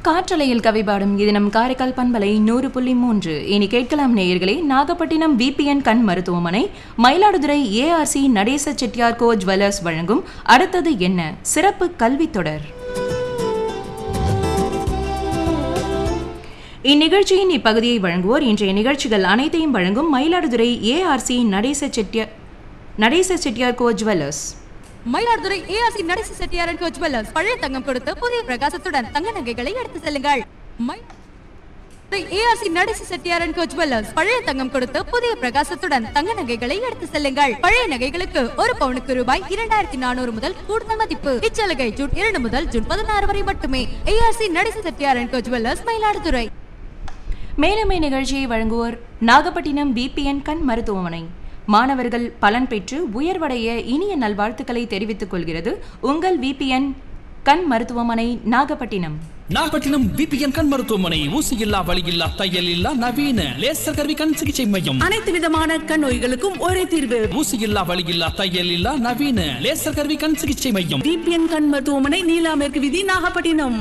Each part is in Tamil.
காற்றலையில் கவிபாடும் இது நம் காரைக்கால் பண்பலை நூறு புள்ளி மூன்று இனி கேட்கலாம் நேயர்களே நாகப்பட்டினம் விபிஎன் கண் மருத்துவமனை Mayiladuthurai ARC Natesa Chettiar co jewellers வழங்கும் அடுத்தது என்ன சிறப்பு கல்வித் தொடர் இந்நிகழ்ச்சியின் இப்பகுதியை வழங்குவோர் இன்றைய நிகழ்ச்சிகள் அனைத்தையும் வழங்கும் Mayiladuthurai ARC Natesa Chettiar Natesa Chettiar co jewellers Mayiladuthurai ARC Natesa Chettiar and கோச் ஜுவல்லர்ஸ் பழைய தங்கம் கொடுத்து புதிய பிரகாசத்துடன் தங்க நகைகளை எடுத்து செல்லுங்கள் ஏஆர்சி நடேச செட்டியார் அண்ட் கோச் ஜுவல்லர்ஸ் பழைய தங்கம் கொடுத்து புதிய பிரகாசத்துடன் தங்க நகைகளை எடுத்து செல்லுங்கள் பழைய நகைகளுக்கு ஒரு பவுனுக்கு ரூபாய் இரண்டாயிரத்தி நானூறு முதல் கூடுதல் மதிப்பு இச்சலுகை ஜூன் இரண்டு முதல் ஜூன் பதினாறு வரை மட்டுமே ஏஆர்சி நடேச செட்டியார் அண்ட் கோச் ஜுவல்லர்ஸ் மயிலாடுதுறை மேலும் நிகழ்ச்சியை வழங்குவோர் நாகப்பட்டினம் பிபிஎன் கண் மருத்துவமனை மாணவர்கள் பலன் பெற்று உயர்வடைய இனிய நல்வாழ்த்துக்களை தெரிவித்துக் கொள்கிறது உங்கள் விபிஎன் கண் மருத்துவமனை நாகப்பட்டினம் நாகப்பட்டினம் பிபிஎன் கண் மருத்துவமனை ஊசி இல்லா வலி இல்லா தையல் இல்லா நவீன லேசர் கருவி கண் சிகிச்சை மையம் அனைத்து விதமான கண் நோய்களுக்கும் ஒரே தீர்வு ஊசி இல்லா வலி இல்லா தையல் இல்லா நவீன லேசர் கருவி கண் சிகிச்சை மையம் டிபிஎன் கண் மருத்துவமனை நீலா மேற்கு விதி நாகப்பட்டினம்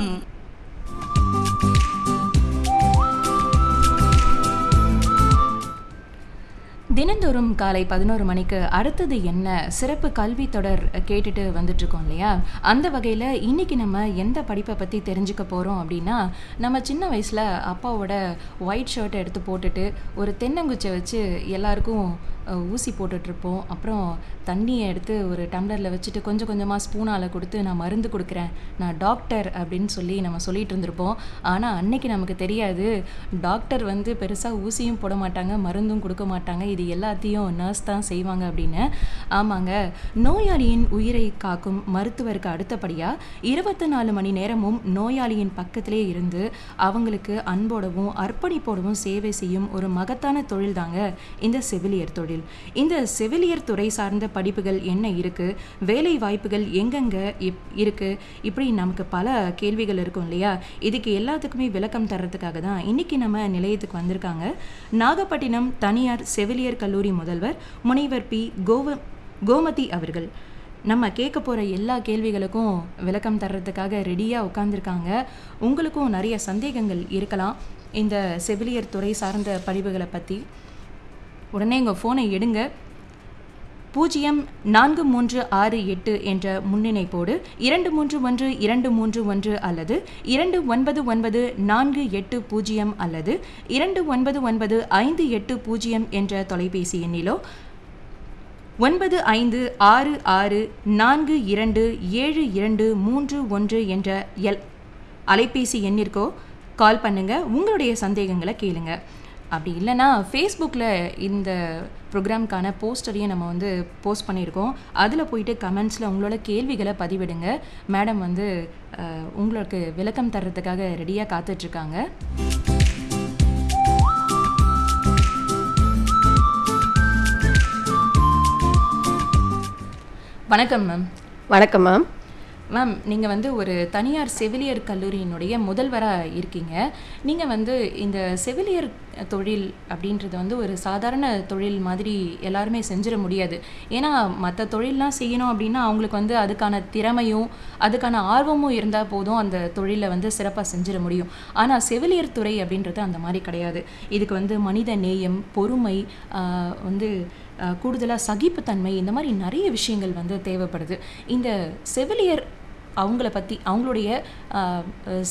தினந்தோறும் காலை பதினோரு மணிக்கு அடுத்தது என்ன சிறப்பு கல்வி தொடர் கேட்டுட்டு வந்துட்டு இருக்கோம் இல்லையா அந்த வகையில் இன்னைக்கு நம்ம எந்த படிப்பை பற்றி தெரிஞ்சுக்க போகிறோம் அப்படின்னா நம்ம சின்ன வயசில் அப்பாவோட ஒயிட் ஷர்ட்டை எடுத்து போட்டுட்டு ஒரு தென்னங்குச்சை வச்சு எல்லாருக்கும் அஹ், ஊசி போட்டுட்ருப்போம் அப்புறம் தண்ணியை எடுத்து ஒரு டம்ளரில் வச்சுட்டு கொஞ்சம் கொஞ்சமாக ஸ்பூனால் கொடுத்து நான் மருந்து கொடுக்குறேன் நான் டாக்டர் அப்படின்னு சொல்லி நம்ம சொல்லிட்டு இருந்திருப்போம் ஆனால் அன்னைக்கு நமக்கு தெரியாது டாக்டர் வந்து பெருசாக ஊசியும் போட மாட்டாங்க மருந்தும் கொடுக்க மாட்டாங்க இது எல்லாத்தையும் நர்ஸ் தான் செய்வாங்க அப்படின்னு ஆமாங்க நோயாளியின் உயிரை காக்கும் மருத்துவருக்கு அடுத்தபடியாக இருபத்தி நாலு மணி நேரமும் நோயாளியின் பக்கத்திலே இருந்து அவங்களுக்கு அன்போடவும் அர்ப்பணிப்போடவும் சேவை செய்யும் ஒரு மகத்தான தொழில் தாங்க இந்த செவிலியர் தொழில் இந்த செவிலியர் துறை சார்ந்த படிப்புகள் என்ன இருக்கு வேலை வாய்ப்புகள் எங்கெங்க இப்- இருக்கு இப்படி நமக்கு பல கேள்விகள் இருக்கும் இல்லையா இதுக்கு எல்லாத்துக்குமே விளக்கம் தர்றதுக்காக தான் இன்னைக்கு நம்ம நிலையத்துக்கு வந்திருக்காங்க நாகப்பட்டினம் தனியார் செவிலியர் கல்லூரி முதல்வர் முனைவர் பி கோவ கோமதி அவர்கள் நம்ம கேட்க போகிற எல்லா கேள்விகளுக்கும் விளக்கம் தர்றதுக்காக ரெடியாக உட்காந்துருக்காங்க உங்களுக்கும் நிறைய சந்தேகங்கள் இருக்கலாம் இந்த செவிலியர் துறை சார்ந்த படிப்புகளை பற்றி உடனே உங்கள் ஃபோனை எடுங்க பூஜ்ஜியம் நான்கு மூன்று ஆறு எட்டு என்ற முன்னிணைப்போடு இரண்டு மூன்று ஒன்று இரண்டு மூன்று ஒன்று அல்லது இரண்டு ஒன்பது ஒன்பது நான்கு எட்டு பூஜ்ஜியம் அல்லது இரண்டு ஒன்பது ஒன்பது ஐந்து எட்டு பூஜ்ஜியம் என்ற தொலைபேசி எண்ணிலோ ஒன்பது ஐந்து ஆறு ஆறு நான்கு இரண்டு ஏழு இரண்டு மூன்று ஒன்று என்ற எல் அலைபேசி எண்ணிற்கோ கால் பண்ணுங்க உங்களுடைய சந்தேகங்களை கேளுங்க அப்படி இல்லைன்னா ஃபேஸ்புக்கில் இந்த ப்ரோக்ராம்க்கான போஸ்டரையும் நம்ம வந்து போஸ்ட் பண்ணியிருக்கோம் அதில் போயிட்டு கமெண்ட்ஸில் உங்களோட கேள்விகளை பதிவிடுங்க மேடம் வந்து அஹ், உங்களுக்கு விளக்கம் தர்றதுக்காக ரெடியாக காத்துட்ருக்காங்க வணக்கம் மேம் வணக்கம் மேம் மேம் நீங்கள் வந்து ஒரு தனியார் செவிலியர் கல்லூரியினுடைய முதல்வராக இருக்கீங்க நீங்கள் வந்து இந்த செவிலியர் தொழில் அப்படின்றது வந்து ஒரு சாதாரண தொழில் மாதிரி எல்லாருமே செஞ்சிட முடியாது ஏன்னா மற்ற தொழிலெலாம் செய்யணும் அப்படின்னா அவங்களுக்கு வந்து அதுக்கான திறமையும் அதுக்கான ஆர்வமும் இருந்தால் போதும் அந்த தொழிலை வந்து சிறப்பாக செஞ்சிட முடியும் ஆனால் செவிலியர் துறை அப்படின்றது அந்த மாதிரி கிடையாது இதுக்கு வந்து மனித நேயம் பொறுமை ஆஹ், வந்து கூடுதலாக சகிப்புத்தன்மை இந்த மாதிரி நிறைய விஷயங்கள் வந்து தேவைப்படுது இந்த செவிலியர் அவங்கள பற்றி அவங்களுடைய ஆஹ், அஹ்,